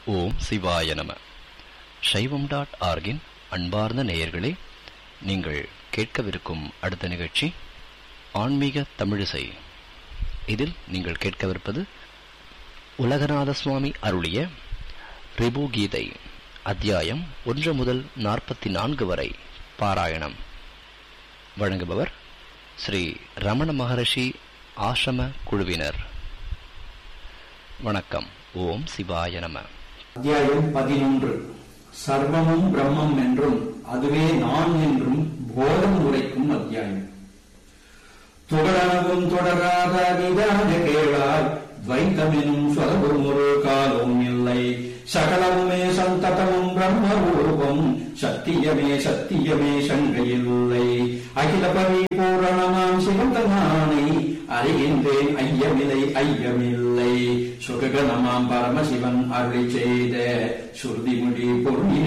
ஓம் சிவாய நம சைவம் டாட் ஆர்கின் அன்பார்ந்த நேயர்களே நீங்கள் கேட்கவிருக்கும் அடுத்த நிகழ்ச்சி ஆன்மீக தமிழிசை இதில் நீங்கள் கேட்கவிருப்பது உலகநாத சுவாமி அருளிய ரிபு கீதை அத்தியாயம் ஒன்று முதல் நாற்பத்தி நான்கு வரை பாராயணம் வழங்குபவர் ஸ்ரீ ரமண மகரிஷி ஆசிரம குழுவினர் வணக்கம் ஓம் சிவாய நம அத்தியாயம் பதினொன்று சர்வமும் பிரம்மம் என்றும் அதுவே நான் என்றும் போதம் உரைக்கும் அத்தியாயம் தொடரவும் தொடராத நிதான கேளாய் துவைத்தமெனும் சொலவும் ஒரு காலமும் இல்லை சகலமுமே சந்ததமும் பிரம்ம ரூபம் சத்தியமே சத்தியமே சங்கையில்லை அகில பரிபூரணமாம் சிவந்தனானை அறிகின்றேன் ஐயமில்லை ஐயமில்லை சுககணமாம் பரமசிவன் அருளி செய்த சுருதிமுடி பொருளினை